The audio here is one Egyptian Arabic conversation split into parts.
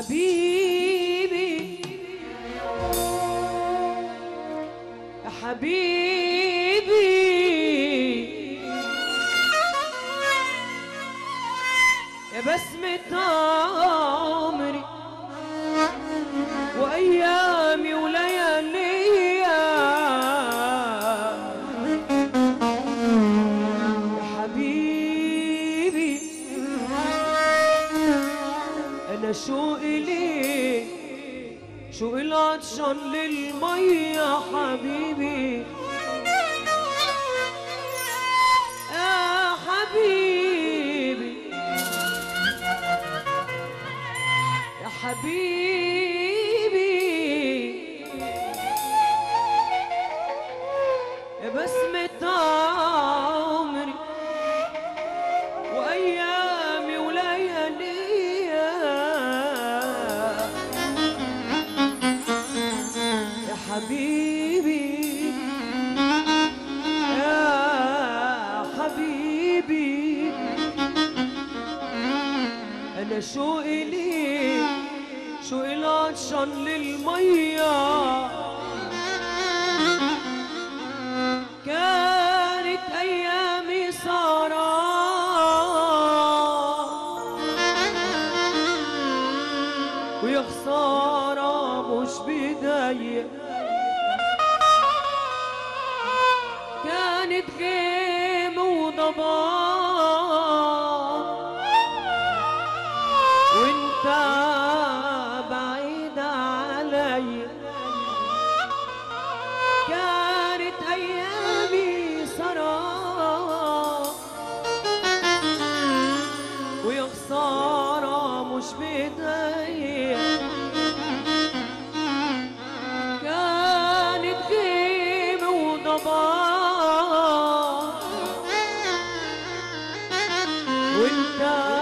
حبيبي يا حبيبي يا بسمة عمري وأيامي ولياليا يا حبيبي أنا شوقي ليك شوقي العطشان للمية حبيبي يا حبيبي يا حبيبي يا بسمة عمري وأيامي ولياليا يا حبيبي يا حبيبي أنا شوقي ليك شوقي العطشان للمية كانت أيامي سهرة ويا خسارة مش بداية كانت غيم وضباب وانت بعيد عليا كانت ايامي سراب ويا خسارة مش بداية كانت غيم وضباب وانت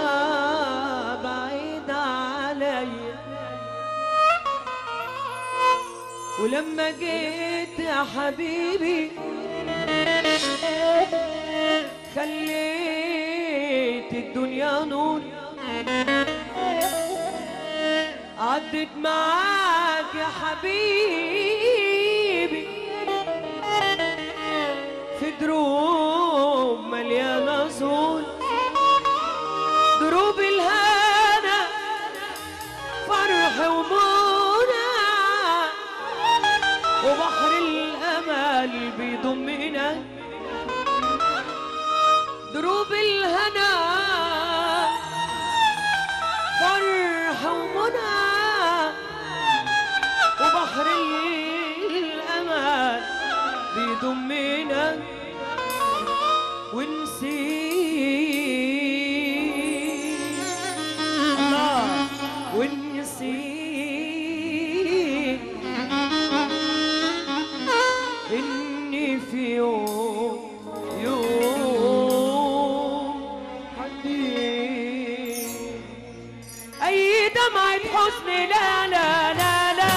بعيد عليا ولما جيت يا حبيبي خليت الدنيا نور عدت معاك يا حبيبي في دروب مليانة زول دروب الهنا فرح ومنى وبحر الامل بيضمنا دروب الهنا فرح ومنى وبحر الامل بيضمنا ونسيت الله ونسيت إني في يوم يوم حديد أي دمعة حزن لا لا لا لا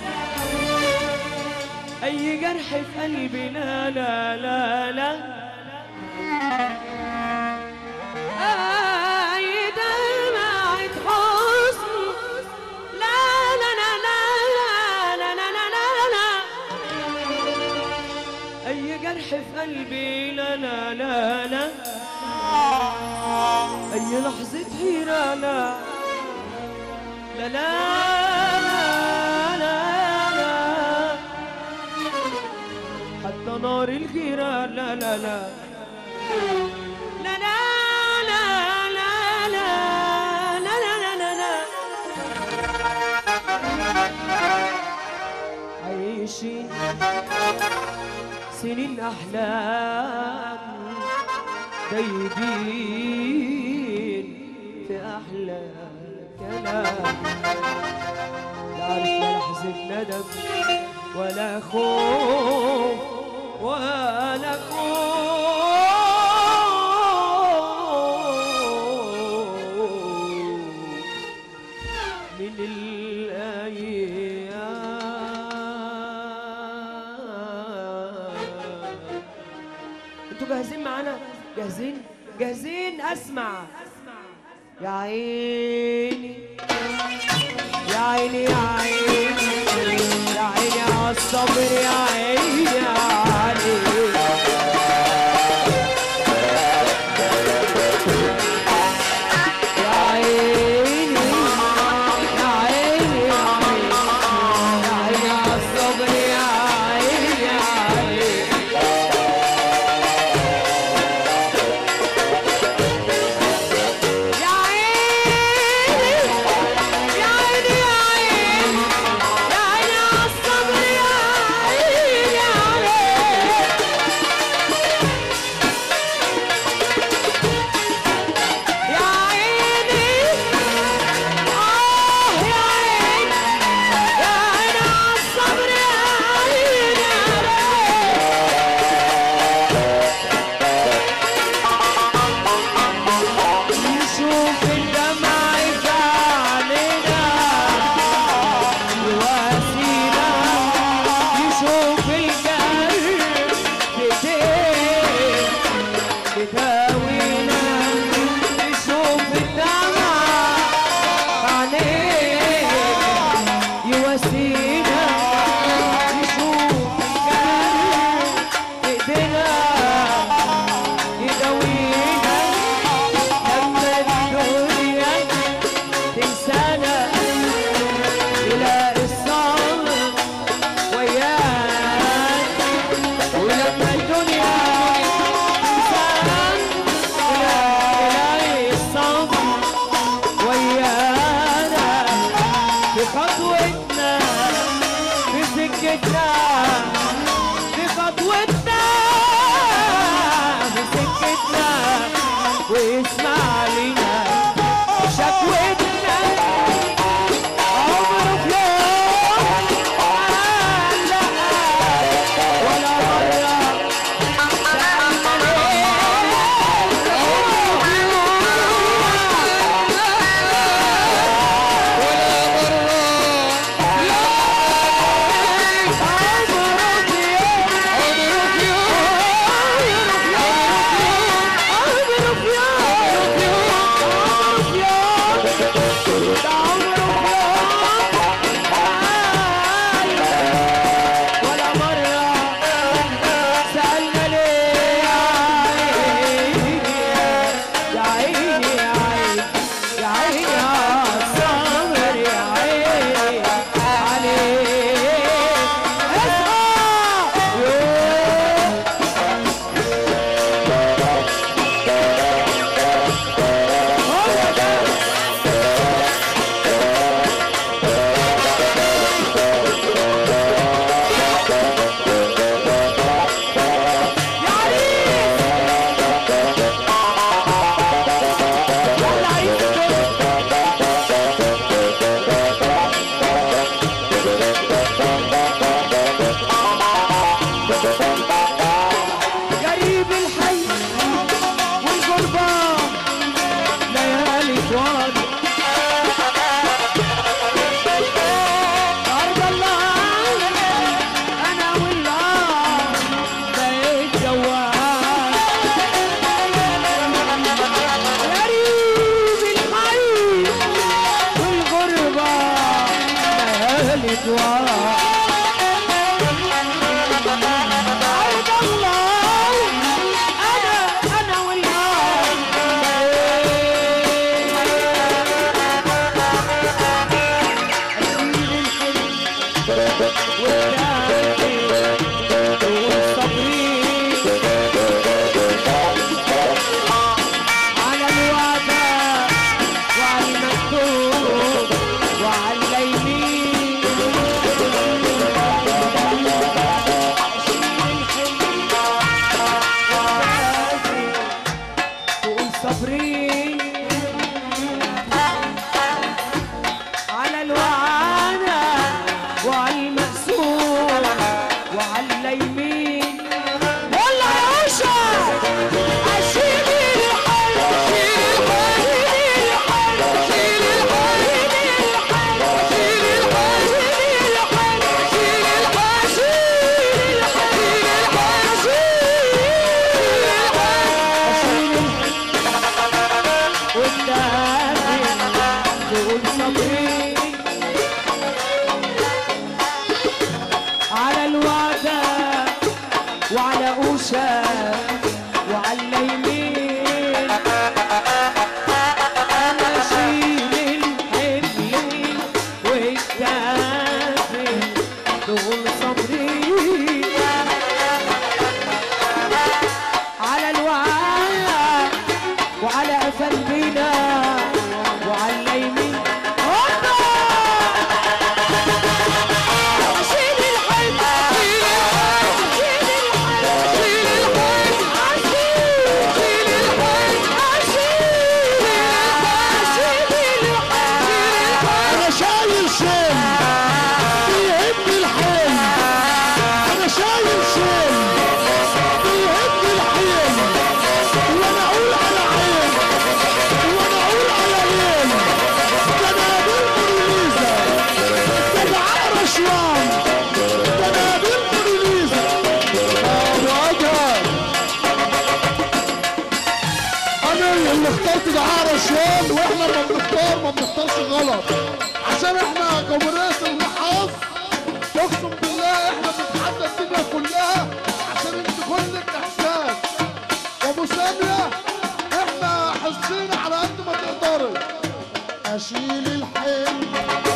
أي جرح في قلبي لا لا لا لا أي دمعة حزن لا لا لا لا لا لا لا لا لا أي جرح في قلبي لا لا لا لا أي لحظة حيرة لا لا لا لا لا حتى نار الغيرة لا لا لا لا لا لا لا لا لا لا لا لا عايشين سنين أحلام دايبين في أحلى كلام لا عرفنا لحظة ندم ولا خوف ولا خوف من الأيام انتوا جاهزين معانا جاهزين جاهزين اسمع يا عيني يا عيني يا عيني يا عيني على الصبر يا عيني يا علي يا عيني يا عيني يا عيني يا عيني على الصبر يا عيني يا عيني يا عيني يا عيني يا عيني يا عيني على الصبر يا عيني يا عيني يا عيني آه يا عيني يا عيني على الصبر يا عيني يا عيني يشوف الدمع في عينينا يواسينا يشوف القلب بإيديه بتاوينا يشوف الدمع في عينيه يواسينا يشوف القلب بإيدينا يداوينا لما الدنيا تنسانا يلاقي الصبر وياك ولما الدنيا تنسانا يلاقي الصبر ويانا في خطوتنا في سكتنا في خطوتنا في سكتنا واسمع لنا شكوتنا عمره في يوم قال لا ولا مرة ولا مرة سألنا ليه يا عيني يا عيني يا عيني يا عيني يا الصبر يا عيني عليه اصحى يوه هو ده يا عريس يلا عريس كده غريب الحي والغربة ليالي جواد أرض الله أنا والله بقيت جواد غريب الحي والغربة ليالي جواد أرض الله أنا أنا والله على الوعدة وعلى المكتوب وعلى اليمين تقول صابرين على الوعانة وعلى المقسوم وعلى اليمين والله يا عشا أشيل الحل شيل الحل شيل الحل شيل الحل شيل الحل شيل الحل شيل الحل شيل الحل شيل الحل قدامي تقول صابرين دلوقتي دعاء رشوان واحنا ما بنختار ما بنختارش غلط عشان احنا جمهورية المحاف اقسم بالله احنا بنتحدى الدنيا كلها عشان انت كلك احساس وابو سامية احنا حاسين على قد ما تقدري اشيل الحلم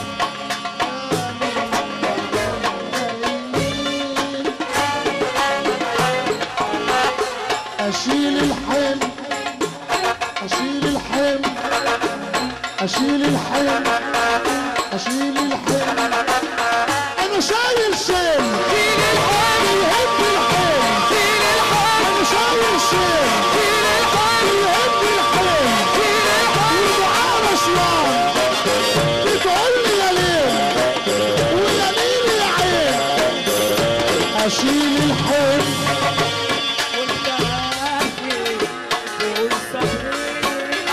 اشيل الحلم اشيل الحلم اشيل الحلم اشيل الحلم انا شايل شيل شيل الحلم يهد الحلم شيل الحلم انا شايل شيل شيل الحلم يهد الحلم شيل الحلم ودعاء رشوان بتقول لي يا ليل ويا ليل يا عين اشيل الحلم وانت قاسي تقول صبري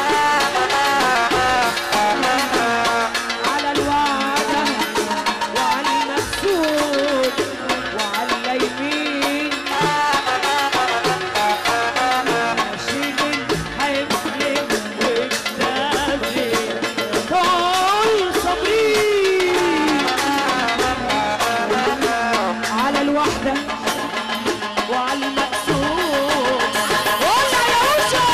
على الوعدة وعلى المقصود وعلى اليمين اشيل الحمل وكتابي تقول صبري على الوحدة وعلى المقصود ولا يا وشا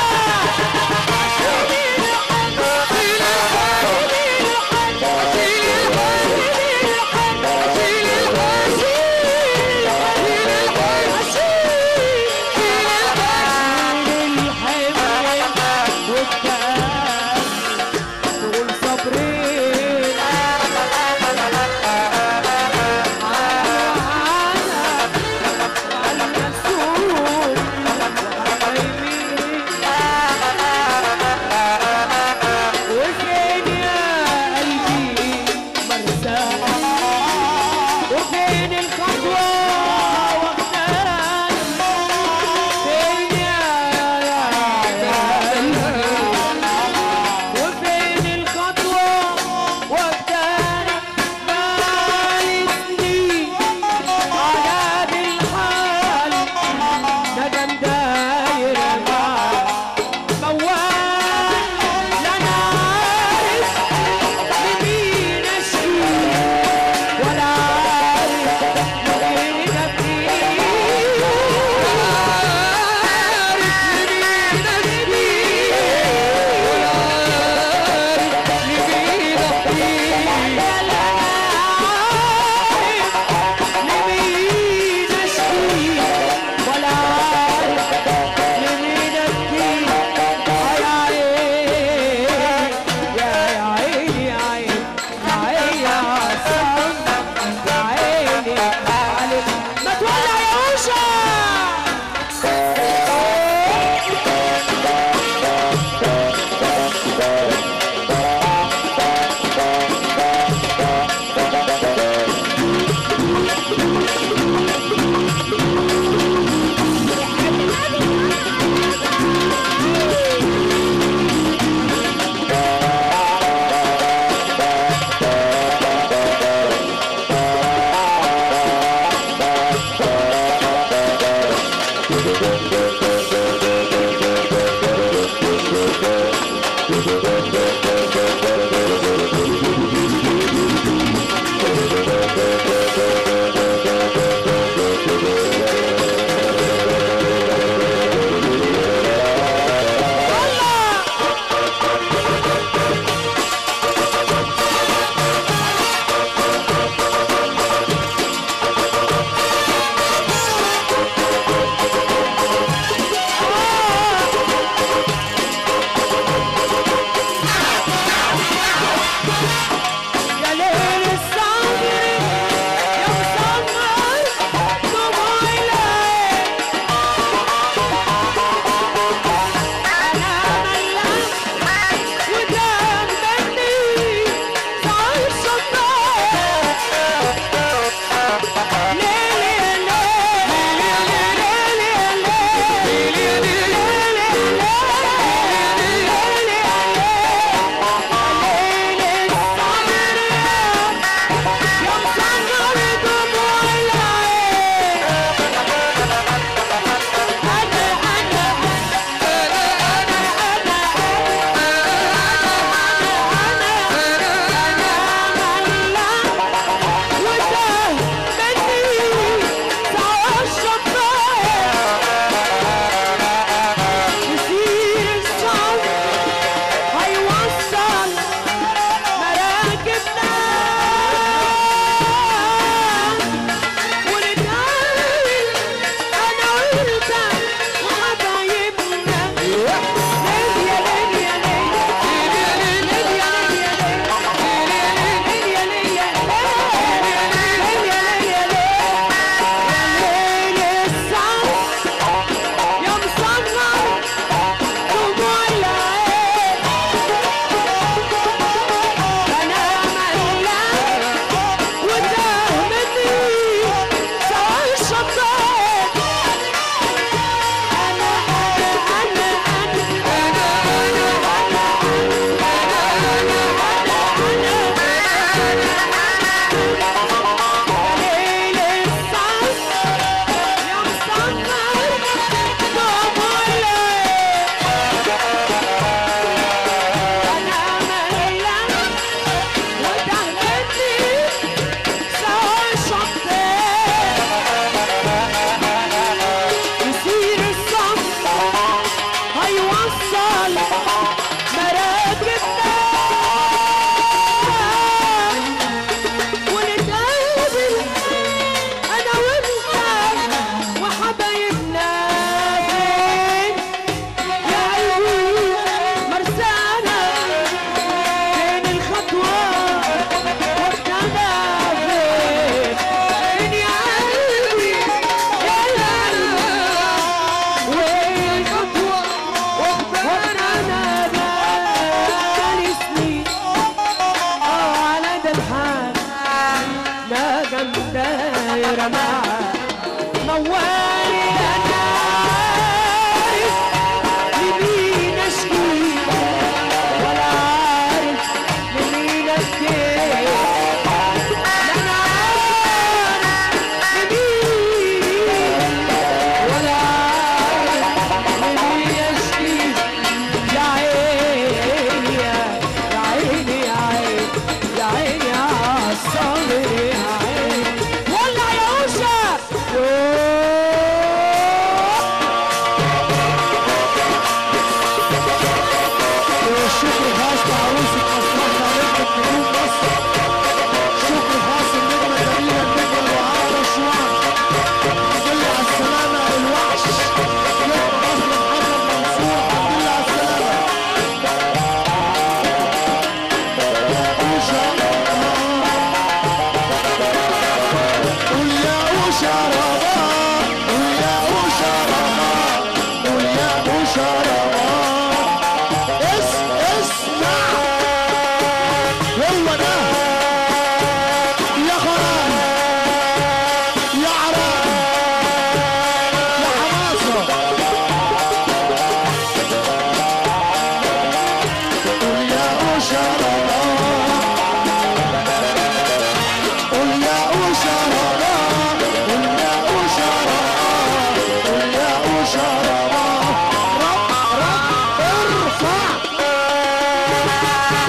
تقول صبرين على المسؤول وعلى يمين وفين يا قلبي مرساح وفين الخطوة واخداني فين يا يا يا قلبي وفين الخطوة واخداني بالي سنين على دي الحال ندم داير معاك موال لا انا عارف لمين اشكي ولا عارف لمين ابكي عارف لمين اشكي ولا عارف لمين ابكي لا انا عارف لمين اشكي ولا عارف لمين ابكي يا عيني يا عيني يا عيني يا عيني يا عصام يا عيني عليك ما تولع يا وشا ورماها موالي انا عارف لمين اشكي ولا عارف لمين اشكي لا انا عارف لمين ولا عارف لمين اشكي يا عيني يا عيني يا عيني يا عيني يا الصبر يا عيني ولع يا وشا والشكر خاص لعروسة أسرار خالد نجوم مصر شكر خاص النجمة الجميلة النجمة الوعاء رشوان الحمد لله على السلامة الوحش نجم مصر محمد منصور الحمد لله على السلامة وشا قول يا وشا رمضان قول يا وشا رمضان قول يا وشا رمضان اس اسمع هو ده يا خرام يا عرام يا حماسة قول يا أوشا قول يا أوشا قول يا أوشا قول يا أوشا رب رب ارفع